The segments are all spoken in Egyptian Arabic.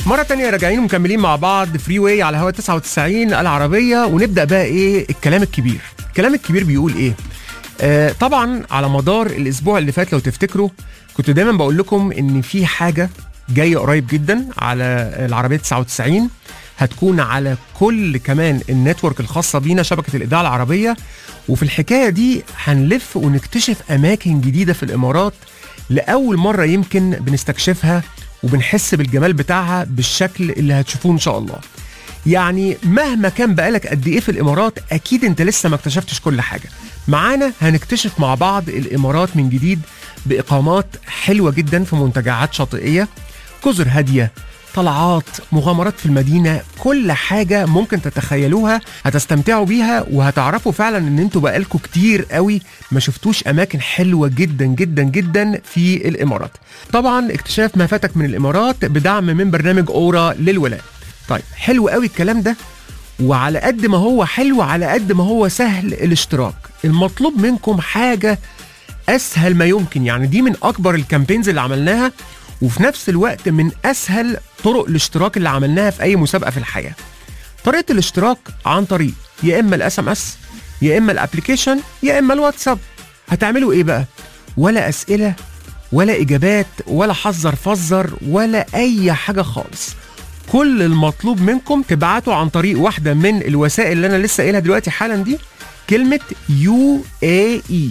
مرة تانية راجعين ومكملين مع بعض فري واي على هوا 99 العربية ونبدأ بقى ايه الكلام الكبير الكلام الكبير بيقول ايه آه طبعا على مدار الاسبوع اللي فات لو تفتكروا كنت دايما بقول لكم ان في حاجة جاية قريب جدا على العربية 99 هتكون على كل كمان النتورك الخاصة بينا شبكة الإذاعة العربية وفي الحكاية دي هنلف ونكتشف أماكن جديدة في الإمارات لأول مرة يمكن بنستكشفها وبنحس بالجمال بتاعها بالشكل اللي هتشوفوه إن شاء الله يعني مهما كان بقالك قد ايه في الامارات اكيد انت لسه ما اكتشفتش كل حاجه معانا هنكتشف مع بعض الامارات من جديد باقامات حلوه جدا في منتجعات شاطئيه جزر هاديه طلعات مغامرات في المدينة كل حاجة ممكن تتخيلوها هتستمتعوا بيها وهتعرفوا فعلا ان انتوا بقالكوا كتير قوي ما شفتوش اماكن حلوة جدا جدا جدا في الامارات طبعا اكتشاف ما فاتك من الامارات بدعم من برنامج اورا للولاء طيب حلو قوي الكلام ده وعلى قد ما هو حلو على قد ما هو سهل الاشتراك المطلوب منكم حاجة اسهل ما يمكن يعني دي من اكبر الكامبينز اللي عملناها وفي نفس الوقت من اسهل طرق الاشتراك اللي عملناها في اي مسابقه في الحياه طريقه الاشتراك عن طريق يا اما الاس ام اس يا اما الابلكيشن يا اما الواتساب هتعملوا ايه بقى ولا اسئله ولا اجابات ولا حذر فزر ولا اي حاجه خالص كل المطلوب منكم تبعتوا عن طريق واحده من الوسائل اللي انا لسه قايلها دلوقتي حالا دي كلمه يو اي اي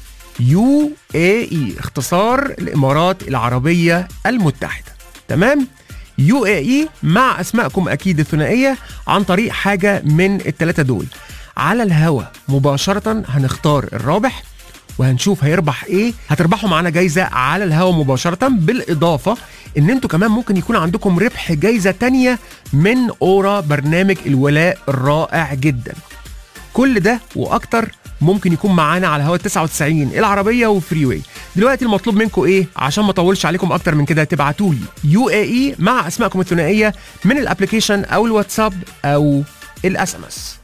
يو اي اي اختصار الامارات العربيه المتحده تمام يو اي اي مع اسمائكم اكيد الثنائيه عن طريق حاجه من الثلاثه دول على الهوا مباشره هنختار الرابح وهنشوف هيربح ايه هتربحوا معانا جايزه على الهوا مباشره بالاضافه ان انتوا كمان ممكن يكون عندكم ربح جايزه تانية من اورا برنامج الولاء الرائع جدا كل ده واكتر ممكن يكون معانا على هوا 99 العربيه وفري واي دلوقتي المطلوب منكم ايه عشان ما اطولش عليكم اكتر من كده تبعتوا لي يو اي اي مع اسمائكم الثنائيه من الابلكيشن او الواتساب او الاس ام اس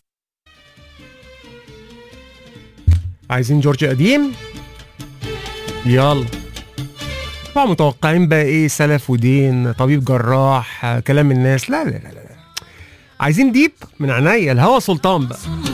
عايزين جورج قديم يلا طبعا متوقعين بقى ايه سلف ودين طبيب جراح كلام الناس لا لا لا لا عايزين ديب من عينيا الهوا سلطان بقى